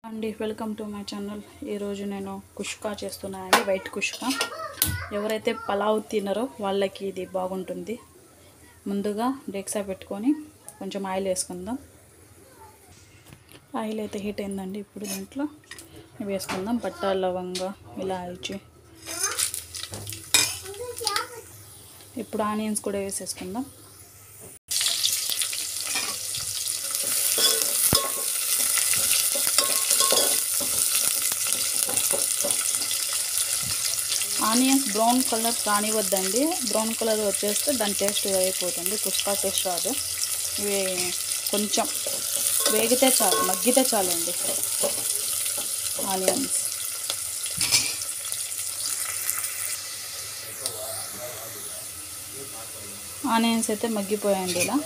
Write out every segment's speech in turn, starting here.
అండి welcome to my channel ఈరోజు నేను కుష్కా చేస్తున్నానండి వైట్ కుష్కా ఎవరైతే పలావ్ తినరో వాళ్ళకి ఇది బాగుంటుంది ముందుగా డెక్సా పెట్టుకొని కొంచెం ఆయిల్ వేసుకుందాం ఆయిల్ అయితే హీట్ అయిందండి ఇప్పుడు దీంట్లో ఇవి వేసుకుందాం పట్ట లవంగ ఇలాచి ఇప్పుడు ఆనియన్స్ కూడా వేసేసుకుందాం ఆనియన్స్ బ్రౌన్ కలర్ రానివద్దండి బ్రౌన్ కలర్ వచ్చేస్తే దాని టేస్ట్ అయిపోతుంది కుష్కా టేస్ట్ రాదు ఇవి కొంచెం వేగితే చాలు మగ్గితే చాలు అండి ఆనియన్స్ ఆనియన్స్ అయితే మగ్గిపోయాయండి ఇలా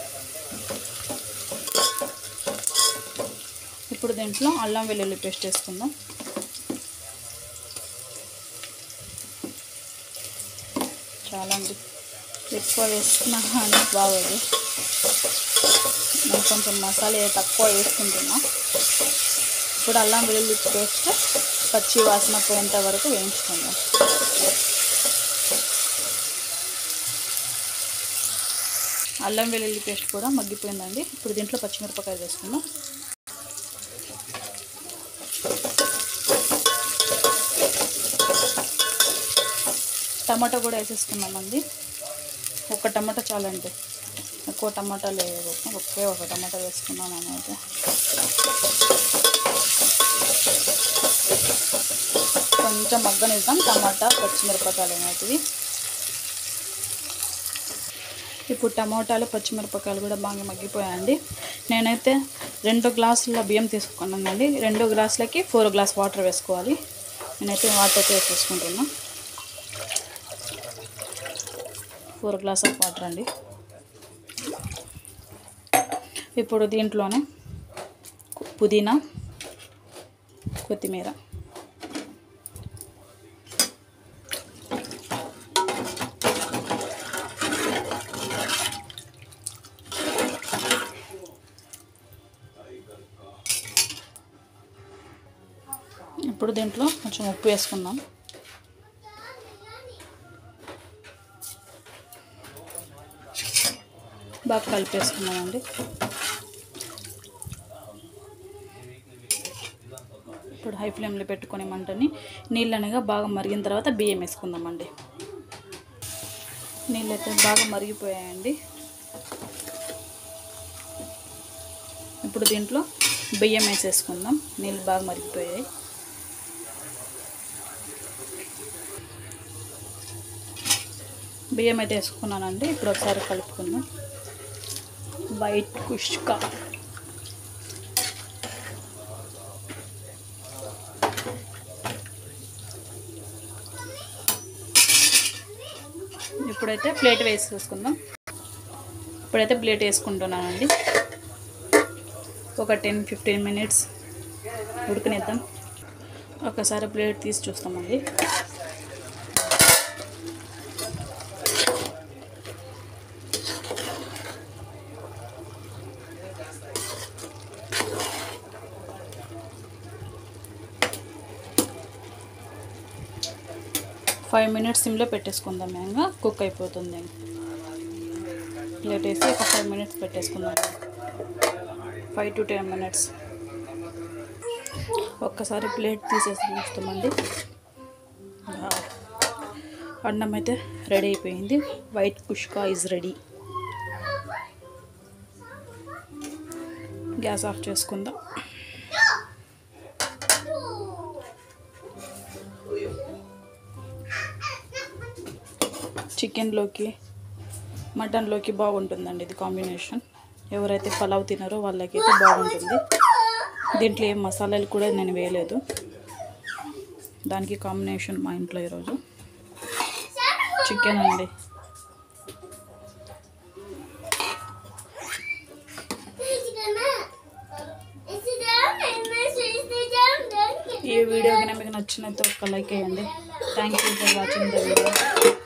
ఇప్పుడు దీంట్లో అల్లం వెల్లుల్లి పేస్ట్ వేసుకుందాం చాలా అండి ఎక్కువ వేసుకున్నా కానీ బాగోదు నేను కొంచెం మసాలా తక్కువ వేసుకుంటున్నా ఇప్పుడు అల్లం వెల్లుల్లి పేస్ట్ పచ్చి వాసన పోయేంత వరకు వేయించుకుందాం అల్లం వెల్లుల్లి పేస్ట్ కూడా మగ్గిపోయిందండి ఇప్పుడు దీంట్లో పచ్చిమిరపకాయలు వేసుకుందాం టమాటా కూడా వేసేసుకున్నామండి ఒక టమాటా చాలండి ఎక్కువ టమాటా లేదు ఒకే ఒక టమాటా వేసుకున్నాను అయితే కొంచెం మగ్గనిద్దాం టమాటా పచ్చిమిరపకాయలు అనేటివి ఇప్పుడు టమాటాలు పచ్చిమిరపకాయలు కూడా బాగా మగ్గిపోయాయండి నేనైతే రెండు గ్లాసుల బియ్యం తీసుకున్నానండి రెండు గ్లాసులకి ఫోర్ గ్లాస్ వాటర్ వేసుకోవాలి నేనైతే వాటర్ వేసేసుకుంటున్నా ఫోర్ గ్లాస్ ఆఫ్ వాటర్ అండి ఇప్పుడు దీంట్లోనే పుదీనా కొత్తిమీర ఇప్పుడు దీంట్లో కొంచెం ఉప్పు వేసుకుందాం బాగా కలిపేసుకున్నామండి ఇప్పుడు హై ఫ్లేమ్లో పెట్టుకునే మంటని నీళ్ళు అనగా బాగా మరిగిన తర్వాత బియ్యం వేసుకుందామండి నీళ్ళు అయితే బాగా మరిగిపోయాయండి ఇప్పుడు దీంట్లో బియ్యం వేసేసుకుందాం నీళ్ళు బాగా మరిగిపోయాయి బియ్యం అయితే వేసుకున్నానండి ఇప్పుడు ఒకసారి కలుపుకుందాం వైట్ కుష్కా ఇప్పుడైతే ప్లేట్ వేసేసుకుందాం ఇప్పుడైతే ప్లేట్ వేసుకుంటున్నానండి ఒక టెన్ ఫిఫ్టీన్ మినిట్స్ ఉడకనిద్దాం ఒకసారి ప్లేట్ తీసి చూస్తామండి ఫైవ్ మినిట్స్ సిమ్లో పెట్టేసుకుందాం మేము కుక్ అయిపోతుంది ప్లేట్ వేసి ఒక ఫైవ్ మినిట్స్ పెట్టేసుకుందాం ఫైవ్ టు టెన్ మినిట్స్ ఒక్కసారి ప్లేట్ తీసేసి చూస్తామండి అన్నం అయితే రెడీ అయిపోయింది white kushka is ready gas off చేసుకుందాం చికెన్లోకి మటన్లోకి బాగుంటుందండి ఇది కాంబినేషన్ ఎవరైతే పలావ్ తినారో వాళ్ళకైతే బాగుంటుంది దీంట్లో ఏం మసాలాలు కూడా నేను వేయలేదు దానికి కాంబినేషన్ మా ఇంట్లో ఈరోజు చికెన్ అండి ఈ వీడియో కనుక మీకు నచ్చినట్టు ఒక లైక్ వేయండి thank you for watching the video